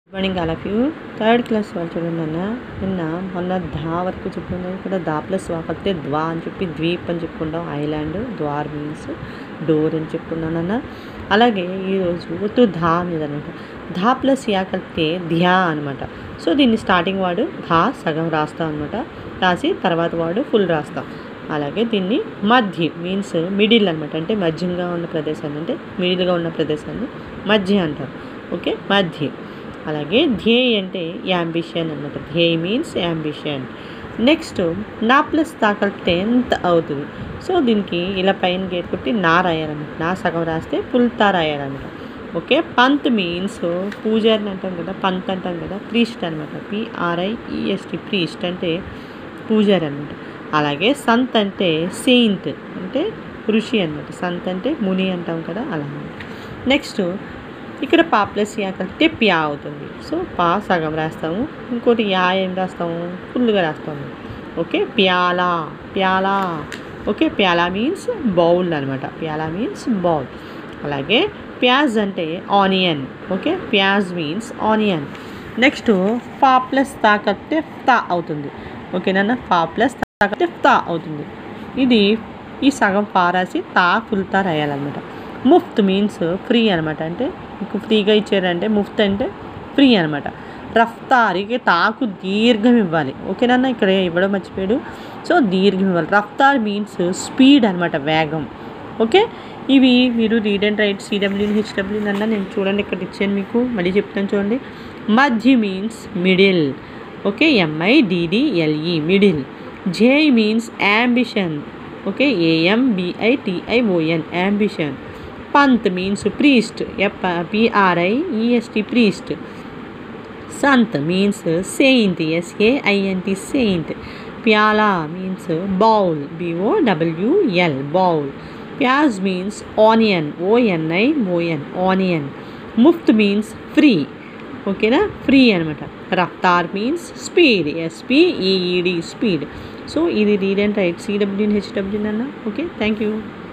morning all of you third class వాళ్ళు చూడండి అన్న నిన్న మొన్న ధా వరకు చెప్పుకున్నాం ఇక్కడ దా ప్లస్ వా కలిపితే ద్వా అని చెప్పి ద్వీప్ అని చెప్పుకుంటాం ఐలాండ్ ద్వార్ మీన్స్ డోర్ అని చెప్పుకున్నాను అన్న అలాగే ఈరోజు ఒత్తు ధా మీద అనమాట ధా ప్లస్ యా కలిపితే ధ్యా అనమాట సో దీన్ని స్టార్టింగ్ వాడు ధా సగం రాస్తాం అనమాట రాసి తర్వాత వాడు ఫుల్ రాస్తాం అలాగే దీన్ని మధ్య మీన్స్ మిడిల్ అనమాట అంటే మధ్యంగా ఉన్న ప్రదేశాన్ని అంటే మిడిల్గా ఉన్న ప్రదేశాన్ని మధ్య అంటారు ఓకే మధ్య అలాగే ధ్యేయ్ అంటే యాంబిషన్ అనమాట ధ్యేయ్ మీన్స్ యాంబిషన్ నెక్స్ట్ నా ప్లస్ తా కలిపితే ఎంత అవుతుంది సో దీనికి ఇలా పైన గేట్ కొట్టి నా రాయాలన్నమాట నా సగం రాస్తే పుల్తా రాయాలన్నమాట ఓకే పంత్ మీన్స్ పూజారిని అంటాం కదా పంత్ అంటాం కదా ప్రీస్ట్ అనమాట పిఆర్ఐఈఎస్టి ప్రీస్ట్ అంటే పూజారి అనమాట అలాగే సంత్ అంటే సెయింట్ అంటే ఋషి అనమాట సంత్ అంటే ముని అంటాం కదా అలా నెక్స్ట్ ఇక్కడ పా ప్లస్ యా కలిపితే ప్యా అవుతుంది సో పా సగం రాస్తాము ఇంకోటి యా ఏం రాస్తాము ఫుల్గా రాస్తాము ఓకే ప్యాలా ప్యాలా ఓకే ప్యాలా మీన్స్ బౌల్ అనమాట ప్యాలా మీన్స్ బౌల్ అలాగే ప్యాజ్ అంటే ఆనియన్ ఓకే ప్యాజ్ మీన్స్ ఆనియన్ నెక్స్ట్ ఫా ప్లస్ తా కలిపితే తా అవుతుంది ఓకేనా ఫా ప్లస్ తా కలిపితే తా అవుతుంది ఇది ఈ సగం ఫా రాసి తా ఫుల్ తా రాయాలన్నమాట ముఫ్త్ మీన్స్ ఫ్రీ అనమాట అంటే మీకు ఫ్రీగా ఇచ్చారంటే ముఫ్త్ అంటే ఫ్రీ అనమాట రఫ్తార్కి తాకు దీర్ఘం ఇవ్వాలి ఓకేనా ఇక్కడ ఇవ్వడం మర్చిపోయాడు సో దీర్ఘం ఇవ్వాలి రఫ్తార్ మీన్స్ స్పీడ్ అనమాట వేగం ఓకే ఇవి మీరు రీడ్ అండ్ రైట్ సిడబ్ల్యూని హెచ్డబ్ల్యూ అన్న నేను చూడండి ఇక్కడ ఇచ్చాను మీకు మళ్ళీ చెప్తాను చూడండి మధ్య మీన్స్ మిడిల్ ఓకే ఎంఐడిడిఎల్ఈ మిడిల్ జే means ambition okay ఏఎంబిఐటిఐఓఎన్ ambition Pant means priest ఎప్ పిఆర్ఐఈఎస్టి priest Sant means Saint SAINT Saint ప్యాలా means bowl బిఓడబ్ల్యూఎల్ bowl ప్యాజ్ means onion ఓఎన్ఐ ఓఎన్ onion Muft means free ఓకేనా ఫ్రీ అనమాట Raftaar means speed ఎస్పీఈఈడి speed so ఇది రీడ్ అండ్ రైట్ సిడబ్ల్యూని హెచ్డబ్ల్యూని అన్న okay thank you